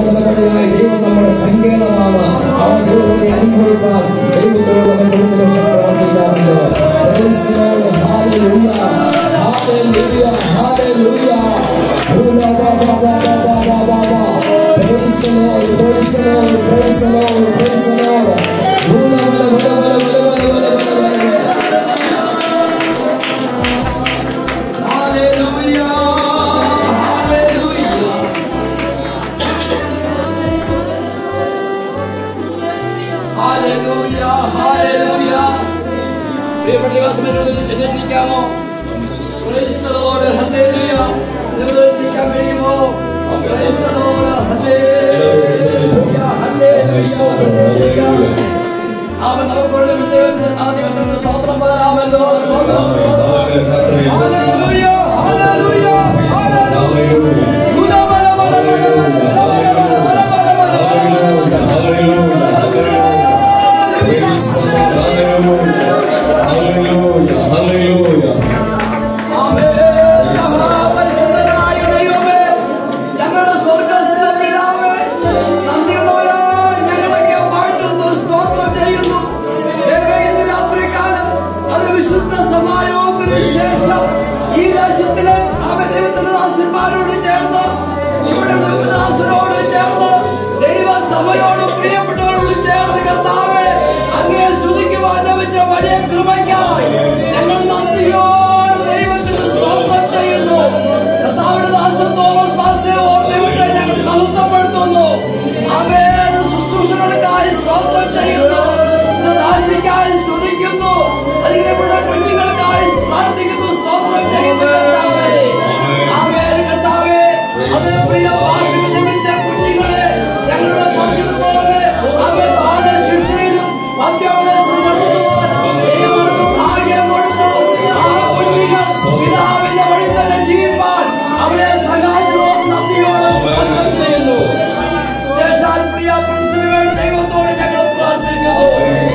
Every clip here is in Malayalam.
തലമുറയായി ദൈവം നമ്മുടെ സങ്കേതമാണ് ആ ദൈവത്തെ അനുഭവിക്കാൻ ദൈവത്തോട് നമ്മൾ കൂടുതൽ വർഷം പ്രാർത്ഥിക്കാറുണ്ട് Praise the Lord. Hallelujah. Hallelujah. Hallelujah. Ula ba ba ba ba ba ba ba ba. Praise the Lord. Praise the Lord. Praise the Lord. Praise the Lord. Ula ba ba ba ba ba ba ba ba ba ba ba. Hallelujah. Hallelujah. Hallelujah. Hallelujah. പ്രിയപ്പെട്ട ദിവസം എഴുന്നേൽക്കാമോ Praise the Lord. Hallelujah. എഴുന്നേൽക്കാൻ കഴിയുമോ Praise the Lord. Hallelujah. Hallelujah. അവൻ നമുക്കുള്ള ദൈവത്തിന് ആ ദൈവത്തിന് സ്തോത്രം പറയാമല്ലോ സ്തോത്രം സ്തോത്രം Hallelujah. Hallelujah. Hallelujah. ഗുണ ബല ബല ബല ബല ബല ബല ബല ബല ബല ബല ബല. പരിശുദ്ധനായ ദൈവമേ, ഞങ്ങളുടെ സ്വർഗ്ഗസ്ഥ പിതാവേ, നന്ദിയുള്ളവരായി ഞങ്ങളങ്ങയെ വാഴ്ത്തുന്നു, സ്തോത്രം ചെയ്യുന്നു. ദൈവമേ, ഇന്ന് രാത്രികാലം അത് വിശുദ്ധ സമായോഗത്തിന് ശേഷം ഈ ദേശത്തിലെ അവൻ ദൈവത്തിന്റെ ദാസന്മാരോട് ചേർന്ന് ഇവിടെ ദൈവദാസനോട് ചേർന്ന് ദൈവസഭയോടും പ്രിയപ്പെട്ടവരോട് ചേർന്ന് കർത്താവേ അങ്ങയെ സ്തുതിക്കുവാൻ ലഭിച്ച വലിയ കൃപയ്ക്കായി ഞങ്ങൾ നന്ദിയോട് ദൈവത്തിന് സ്തോത്രം ചെയ്യുന്നു കർത്താവിന്റെ ദാസൻ തോമസ് പാസയെ ഓർത്തുവിട്ട് ഞങ്ങൾ മഹത്വപ്പെടുത്തുന്നു അവേ ശുശ്രൂഷകൾക്കായി സ്തോത്രം ചെയ്യുന്നു ദാസിക്കായി സ്തുതിക്കുന്നു അനുഗ്രഹപ്പെട്ട കുഞ്ഞുങ്ങൾക്കായി പ്രാർത്ഥിക്കുന്നു സ്തോത്രം ചെയ്യുന്നു കർത്താവേ ആമേൻ കർത്താവേ അത് പ്രിയ ഭാഷകൾ ലഭിച്ച കുഞ്ഞുങ്ങളെ ഞങ്ങളുടെ പറഞ്ഞതുപോലെ അവൻ പാഠ ശിക്ഷയിലും മധ്യോപദേശം നടത്തുവാൻ ദൈവങ്ങൾക്ക് ഭാഗ്യം കൊടുത്തു ആ കുഞ്ഞുങ്ങൾ പിതാവിന്റെ വഴി തന്നെ ജീവിപ്പാൻ അവരെ സഹായിച്ചതോട് നന്ദിയോടെ സ്തോത്രം ചെയ്യുന്നു ശേഷാൽ പ്രിയ പ്രിൻസിന് വേണ്ടി ദൈവത്തോട് ഞങ്ങൾ പ്രാർത്ഥിക്കുന്നു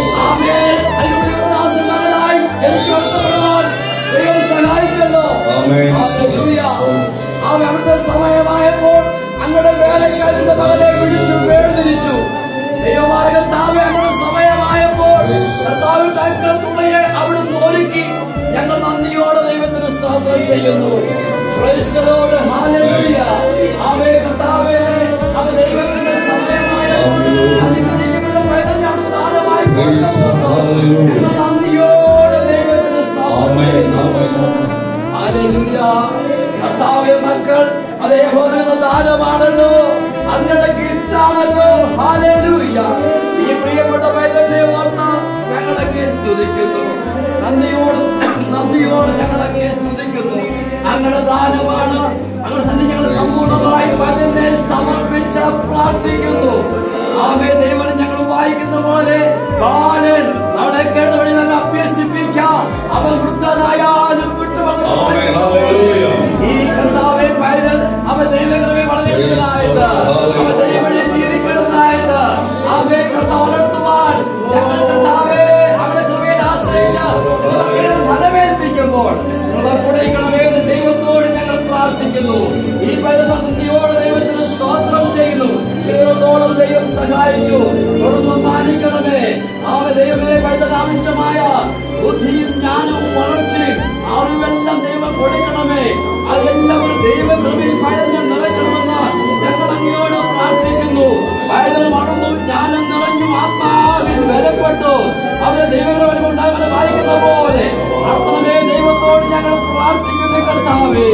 ആമേൻ അനുഗ്രഹദാസൻ മകനായി എനിക്ക് നഷ്ടപ്പെടുവാൻ ദൈവം സഹായിച്ചല്ലോ ആമേൻ. ഹല്ലേലൂയ. അവൻ അവിടുത്തെ സമയമായപ്പോൾ അങ്ങയുടെ വേലക്കാരന്റെ മകനെ വിളിച്ചു വേർതിരിച്ചു ദൈവമായ കർത്താവെ അങ്ങയുടെ സമയമായപ്പോൾ കർത്താവിൽ തക്കത്തുള്ളയെ അവിടുന്ന് ഒരുക്കി ഞങ്ങൾ നന്ദിയോടെ ദൈവത്തിന് സ്തോത്രം ചെയ്യുന്നു Praise the Lord. Hallelujah. ആമേൻ കർത്താവേ അവൻ ദൈവത്തിന്റെ സമയമായപ്പോൾ അനുഗ്രഹിക്കപ്പെട്ട പൈതലിനെ അവിടുന്ന് ദാനമായി Praise the കൊടുത്തപ്പോൾ Hallelujah. ഞങ്ങൾ നന്ദിയോടെ ദൈവത്തിന് സ്തോത്രം ആമേൻ ചെയ്യുന്നു ആമേൻ ഹല്ലേലൂയ. കർത്താവേ മക്കൾ അതേപോലെ ദാനമാണല്ലോ അങ്ങയുടെ ഗിഫ്റ്റാണല്ലോ ഹാലേലൂയ ഈ പ്രിയപ്പെട്ട പൈതലിനെ ഓർത്ത് ഞങ്ങളൊക്കെ സ്തുതിക്കുന്നു നന്ദിയോട് നന്ദിയോട് ഞങ്ങളൊക്കെ സ്തുതിക്കുന്നു അങ്ങയുടെ ദാനമാണ് അങ്ങയുടെ സന്ധി ഞങ്ങൾ സമ്പൂർണ്ണമായി പതിനെ സമർപ്പിച്ച് പ്രാർത്ഥിക്കുന്നു ആമേ ദൈവം ഞങ്ങൾ വായിക്കുന്ന പോലെ ബാലൻ അവിടെ കേട്ട വഴി നല്ല അഭ്യസിപ്പിക്കാം അവൻ വൃദ്ധനായാലും ആമേൻ ഹല്ലേലൂയ ഈ കർത്താവെ പൈതൽ അവൻ ദൈവകൃപയെ വളർത്തിയെടുത്തതായിട്ട് അവൻ ദൈവവഴിയെ ജീവിക്കുന്നതായിട്ട് അവയെ കർത്താവ് വളർത്തുവാൻ ഞങ്ങൾ കർത്താവെ അവരുടെ കൃപയെ ആശ്രയിച്ച് അവരെ ഫലമേൽപ്പിക്കുമ്പോൾ നിങ്ങളുടെ കൂടെ ഇരിക്കണമേ എന്ന് ദൈവത്തോട് ഞങ്ങൾ പ്രാർത്ഥിക്കുന്നു ഈ പൈതൽ നന്ദിയോട് ദൈവത്തിന് സ്തോത്രം ചെയ്യുന്നു ഇത്രത്തോളം ദൈവം സഹായിച്ചു തുടർന്ന് മാനിക്കണമേ അവ ദൈവമേ പൈതൽ ആവശ്യമായ ബുദ്ധിയും ജ്ഞാനവും വളർച്ചയും അറിവെല്ലാം ദൈവം കൊടുക്കണമേ അതെല്ലാവരും ദൈവകൃപയിൽ പൈതലിനെ നിറയ്ക്കണമെന്ന് ഞങ്ങൾ അങ്ങയോട് പ്രാർത്ഥിക്കുന്നു പൈതൽ വളർന്നു ജ്ഞാനം നിറഞ്ഞു ആത്മാവിൽ ബലപ്പെട്ടു അവരെ ദൈവകൃപ ഉണ്ടാകുന്ന വായിക്കുന്ന പോലെ പ്രാർത്ഥനമേ ദൈവത്തോട് ഞങ്ങൾ പ്രാർത്ഥിക്കുന്നു കർത്താവേ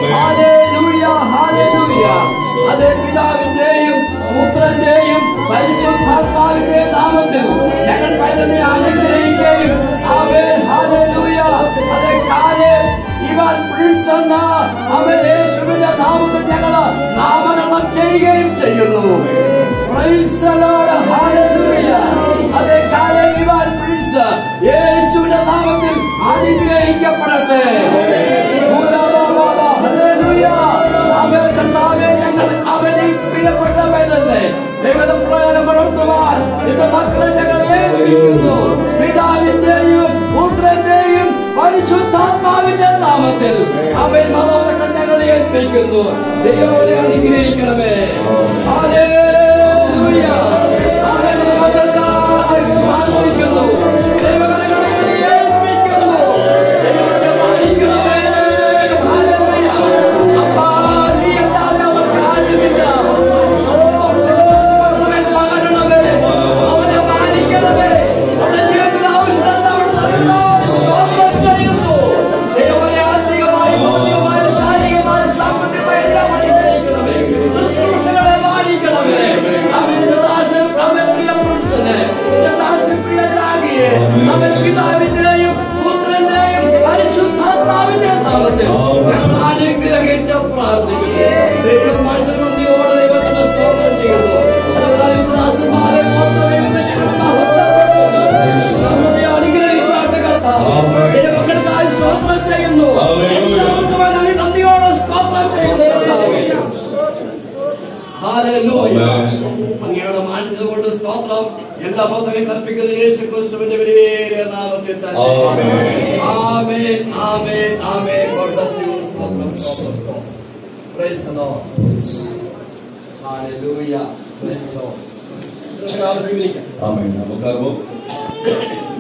ഹാലേലൂയ ഹാലേലൂയ അതേ പിതാവിന്റെയും പുത്രന്റെയും പരിശുദ്ധാത്മാവിന്റെ നാമത്തിൽ ഞങ്ങൾ പൈതലിനെ അനുഗ്രഹിക്കുകയും ആമേൻ ഹാലേലൂയ അതേ കാലേ ഇവൻ പ്രിൻസ് എന്ന അവൻ യേശുവിന്റെ നാമത്തിൽ ഞങ്ങൾ നാമകരണം ചെയ്യുകയും ചെയ്യുന്നു Praise the Lord. Hallelujah. അതേ കാലം ഇവൻ പ്രിൻസ് യേശുവിന്റെ നാമത്തിൽ അനുഗ്രഹിക്കപ്പെടട്ടെ Hallelujah. ആമേൻ കർത്താവേ, ഞങ്ങൾ അവനെ പ്രിയപ്പെട്ട പൈതലിനെ ദൈവം പ്രകാരം വളർത്തുവാൻ നിന്റെ മക്കളെ ഞങ്ങൾ ഏൽപ്പിക്കുന്നു പിതാവിന്റെയും പുത്രന്റെയും പരിശുദ്ധാത്മാവിന്റെ നാമത്തിൽ അവൻ മതോദക്കൾ ഞങ്ങൾ ഏൽപ്പിക്കുന്നു ദൈവത്തെ അനുഗ്രഹിക്കണമേ ഹല്ലേലൂയ Hallelujah. അങ്ങയുടെ മാനിച്ചതുകൊണ്ട് സ്തോത്രം എല്ലാ മതവും കൽപ്പിക്കുന്ന യേശു ക്രിസ്തുവിന്റെ വലിയ നാമത്തിൽ തന്നെ Amen. Amen amen amen God bless you. സ്തോത്രം, സ്തോത്രം, സ്തോത്രം. Praise the Lord. Hallelujah. Praise the Lord. നമുക്ക് ആളെ പിരിവിരിക്കാം. ആമേൻ നമുക്കാകുമ്പോൾ